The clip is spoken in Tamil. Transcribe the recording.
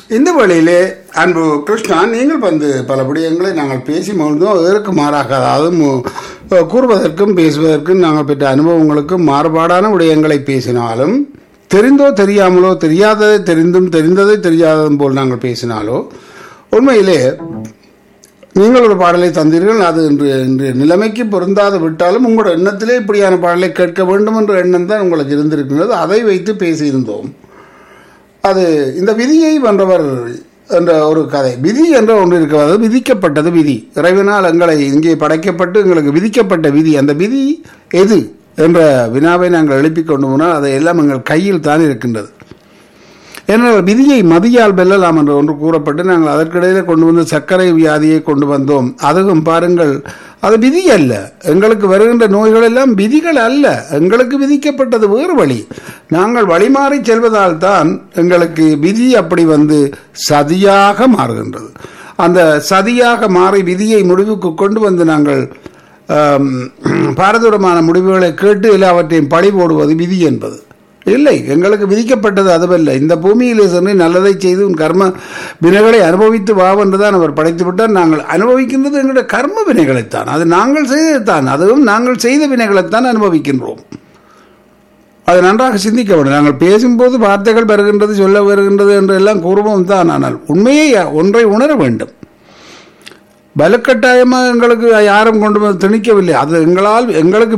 இந்த வழியிலே அன்பு கிருஷ்ணா நீங்கள் வந்து பல விடயங்களை நாங்கள் பேசி மகிழ்ந்தோம் அதற்கு மாறாக அதாவது மு- கூறுவதற்கும் பேசுவதற்கும் நாங்கள் பெற்ற அனுபவங்களுக்கும் மாறுபாடான விடயங்களை பேசினாலும் தெரிந்தோ தெரியாமலோ தெரியாததை தெரிந்தும் தெரிந்ததை தெரியாததும் போல் நாங்கள் பேசினாலோ உண்மையிலே நீங்கள் ஒரு பாடலை தந்தீர்கள் அது இன்று இன்று நிலைமைக்கு பொருந்தாது விட்டாலும் உங்களோட எண்ணத்திலே இப்படியான பாடலை கேட்க வேண்டும் என்ற எண்ணம் தான் உங்களுக்கு இருந்திருக்கின்றது அதை வைத்து பேசியிருந்தோம் அது இந்த விதியை வென்றவர் என்ற ஒரு கதை விதி என்ற ஒன்று இருக்கிறது விதிக்கப்பட்டது விதி இறைவனால் எங்களை இங்கே படைக்கப்பட்டு எங்களுக்கு விதிக்கப்பட்ட விதி அந்த விதி எது என்ற வினாவை நாங்கள் எழுப்பிக் கொண்டு போனால் அதை எல்லாம் எங்கள் கையில் தான் இருக்கின்றது ஏனென்றால் விதியை மதியால் வெல்லலாம் என்று ஒன்று கூறப்பட்டு நாங்கள் அதற்கிடையிலே கொண்டு வந்து சர்க்கரை வியாதியை கொண்டு வந்தோம் அதுவும் பாருங்கள் அது விதி அல்ல எங்களுக்கு வருகின்ற நோய்கள் எல்லாம் விதிகள் அல்ல எங்களுக்கு விதிக்கப்பட்டது வேறு வழி நாங்கள் வழிமாறி செல்வதால் தான் எங்களுக்கு விதி அப்படி வந்து சதியாக மாறுகின்றது அந்த சதியாக மாறி விதியை முடிவுக்கு கொண்டு வந்து நாங்கள் ஆம், பாரதூரமான முடிவுகளை கேட்டு எல்லாவற்றையும் பழி போடுவது விதி என்பது இல்லை எங்களுக்கு விதிக்கப்பட்டது அதுவல்ல இந்த பூமியிலே சென்று நல்லதை செய்து உன் கர்ம வினைகளை அனுபவித்து வா என்றுதான் அவர் படைத்து விட்டார் நாங்கள் அனுபவிக்கின்றது எங்களுடைய கர்ம வினைகளைத்தான் அது நாங்கள் செய்ததுதான் அதுவும் நாங்கள் செய்த வினைகளைத்தான் அனுபவிக்கின்றோம் அது நன்றாக சிந்திக்க வேண்டும் நாங்கள் பேசும்போது வார்த்தைகள் வருகின்றது சொல்ல வருகின்றது என்று எல்லாம் கூறுவோம் தான் ஆனால் உண்மையை ஒன்றை உணர வேண்டும் வலுக்கட்டாயமாக எங்களுக்கு யாரும் கொண்டு வந்து திணிக்கவில்லை அது எங்களால் எங்களுக்கு